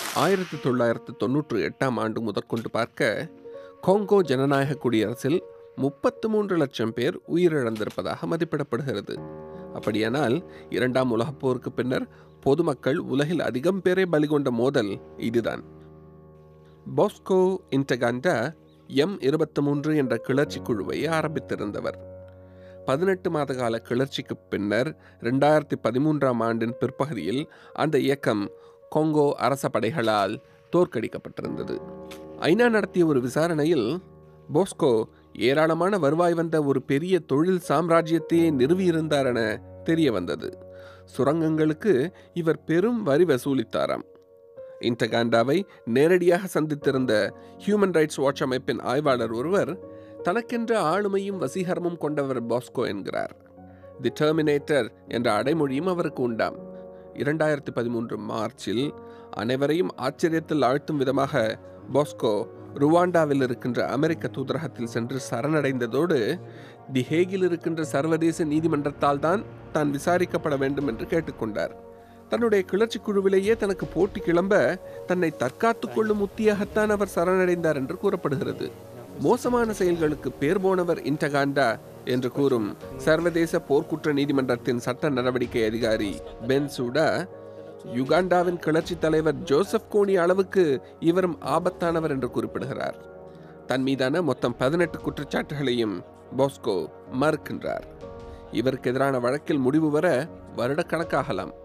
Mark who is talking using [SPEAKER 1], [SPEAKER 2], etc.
[SPEAKER 1] ஆயிரத்தி தொள்ளாயிரத்து தொன்னூற்று எட்டாம் ஆண்டு முதற்கொண்டு பார்க்க கோங்கோ ஜனநாயக குடியரசில் முப்பத்து மூன்று லட்சம் பேர் உயிரிழந்திருப்பதாக மதிப்பிடப்படுகிறது அப்படியானால் இரண்டாம் உலகப் போருக்கு பின்னர் பொதுமக்கள் உலகில் அதிகம் பேரை பலிகொண்ட மோதல் இதுதான் பாஸ்கோ இன்டகாண்டா எம் இருபத்தி மூன்று என்ற கிளர்ச்சி குழுவை ஆரம்பித்திருந்தவர் பதினெட்டு மாத கால கிளர்ச்சிக்கு பின்னர் ரெண்டாயிரத்தி பதிமூன்றாம் ஆண்டின் பிற்பகுதியில் அந்த இயக்கம் கொங்கோ அரச படைகளால் தோற்கடிக்கப்பட்டிருந்தது ஐநா நடத்திய ஒரு விசாரணையில் போஸ்கோ ஏராளமான வருவாய் வந்த ஒரு பெரிய தொழில் சாம்ராஜ்யத்தையே நிறுவியிருந்தார் என தெரிய வந்தது சுரங்கங்களுக்கு இவர் பெரும் வரி வசூலித்தாராம் இன்டகாண்டாவை நேரடியாக சந்தித்திருந்த ஹியூமன் ரைட்ஸ் வாட்ச் அமைப்பின் ஆய்வாளர் ஒருவர் தனக்கென்ற ஆளுமையும் வசீகரமும் கொண்டவர் பாஸ்கோ என்கிறார் தி டெர்மினேட்டர் என்ற அடைமொழியும் அவருக்கு உண்டாம் இரண்டாயிரத்தி பதிமூன்று மார்ச்சில் அனைவரையும் ஆச்சரியத்தில் ஆழ்த்தும் விதமாக பாஸ்கோ ருவாண்டாவில் இருக்கின்ற அமெரிக்க தூதரகத்தில் சென்று சரணடைந்ததோடு தி ஹேகில் இருக்கின்ற சர்வதேச நீதிமன்றத்தால் தான் தான் விசாரிக்கப்பட வேண்டும் என்று கேட்டுக்கொண்டார் தன்னுடைய கிளர்ச்சி குழுவிலேயே தனக்கு போட்டி கிளம்ப தன்னை தற்காத்துக் கொள்ளும் உத்தியாகத்தான் அவர் சரணடைந்தார் என்று கூறப்படுகிறது மோசமான செயல்களுக்கு பேர் போனவர் இன்டகாண்டா என்று கூறும் சர்வதேச போர்க்குற்ற நீதிமன்றத்தின் சட்ட நடவடிக்கை அதிகாரி பென் சூடா யுகாண்டாவின் கிளர்ச்சி தலைவர் ஜோசப் கோனி அளவுக்கு இவரும் ஆபத்தானவர் என்று குறிப்பிடுகிறார் தன் மீதான மொத்தம் பதினெட்டு குற்றச்சாட்டுகளையும் பாஸ்கோ மறுக்கின்றார் இவருக்கு எதிரான வழக்கில் முடிவு வர வருடக்கணக்காகலாம்